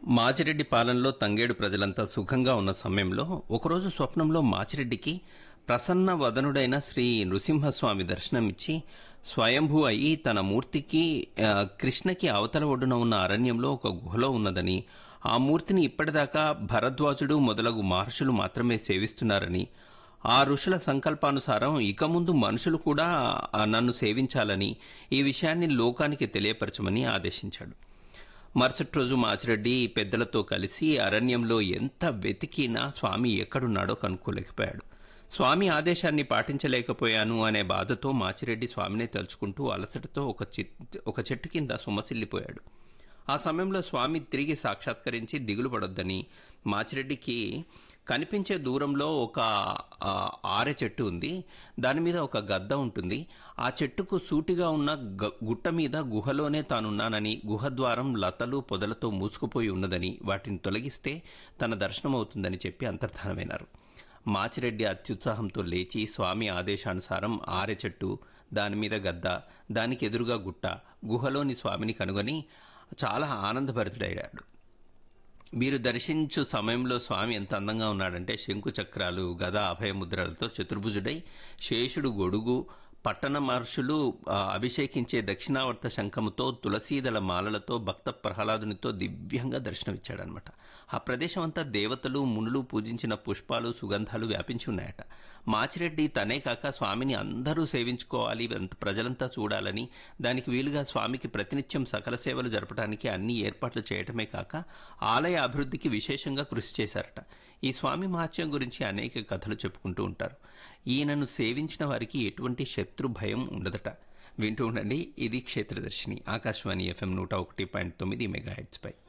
మాచిరెడ్డి పాలనలో తంగేడు ప్రజలంతా సుఖంగా ఉన్న సమయంలో ఒకరోజు స్వప్నంలో మాచిరెడ్డికి ప్రసన్న వదనుడైన శ్రీ నృసింహస్వామి దర్శనమిచ్చి స్వయంభూ అయి తన మూర్తికి ఆ, కృష్ణకి అవతల ఒడ్డున ఉన్న అరణ్యంలో ఒక గుహలో ఉన్నదని ఆ మూర్తిని ఇప్పటిదాకా భరద్వాజుడు మొదలగు మహర్షులు మాత్రమే సేవిస్తున్నారని ఆ ఋషుల సంకల్పానుసారం ఇక ముందు మనుషులు కూడా ఆ, నన్ను సేవించాలని ఈ విషయాన్ని లోకానికి తెలియపరచమని ఆదేశించాడు మరుసటి రోజు మాచిరెడ్డి పెద్దలతో కలిసి అరణ్యంలో ఎంత వెతికినా స్వామి ఎక్కడున్నాడో కనుక్కోలేకపోయాడు స్వామి ఆదేశాన్ని పాటించలేకపోయాను అనే బాధతో మాచిరెడ్డి స్వామిని తలుచుకుంటూ అలసటతో ఒక చిట్ ఒక చెట్టు కింద సొమ్మసిల్లిపోయాడు ఆ సమయంలో స్వామి తిరిగి సాక్షాత్కరించి దిగులు పడొద్దని మాచిరెడ్డికి కనిపించే దూరంలో ఒక ఆ, ఆరె చెట్టు ఉంది దాని మీద ఒక గద్ద ఉంటుంది ఆ చెట్టుకు సూటిగా ఉన్న గ- గుట్ట మీద గుహలోనే తానున్నానని గుహద్వారం లతలు పొదలతో మూసుకుపోయి ఉన్నదని వాటిని తొలగిస్తే తన దర్శనం అవుతుందని చెప్పి అంతర్ధానమైనారు మాచిరెడ్డి అత్యుత్సాహంతో లేచి స్వామి ఆదేశానుసారం ఆరె చెట్టు దాని మీద గద్ద దానికి ఎదురుగా గుట్ట గుహలోని స్వామిని కనుగొని చాలా ఆనందభరితుడయ్యాడు మీరు దర్శించు సమయంలో స్వామి ఎంత అందంగా ఉన్నాడంటే శంకు చక్రాలు గద అభయముద్రలతో చతుర్భుజుడై శేషుడు గొడుగు పట్టణ మహర్షులు ఆ, అభిషేకించే దక్షిణావర్త శంఖముతో తులసీదళ మాలలతో భక్త ప్రహ్లాదునితో దివ్యంగా దర్శనమిచ్చాడనమాట ఆ ప్రదేశం అంతా దేవతలు మునులు పూజించిన పుష్పాలు సుగంధాలు వ్యాపించి ఉన్నాయట మాచిరెడ్డి తనే కాక స్వామిని అందరూ సేవించుకోవాలి అంత ప్రజలంతా చూడాలని దానికి వీలుగా స్వామికి ప్రతినిత్యం సకల సేవలు జరపడానికి అన్ని ఏర్పాట్లు చేయటమే కాక ఆలయ అభివృద్ధికి విశేషంగా కృషి చేశారట ఈ స్వామి మహత్యం గురించి అనేక కథలు చెప్పుకుంటూ ఉంటారు ఈయనను సేవించిన వారికి ఎటువంటి శత్రు భయం ఉండదట వింటూ ఉండండి ఇది క్షేత్రదర్శిని ఆకాశవాణి ఎఫ్ఎం నూట ఒకటి పాయింట్ తొమ్మిది మెగా పై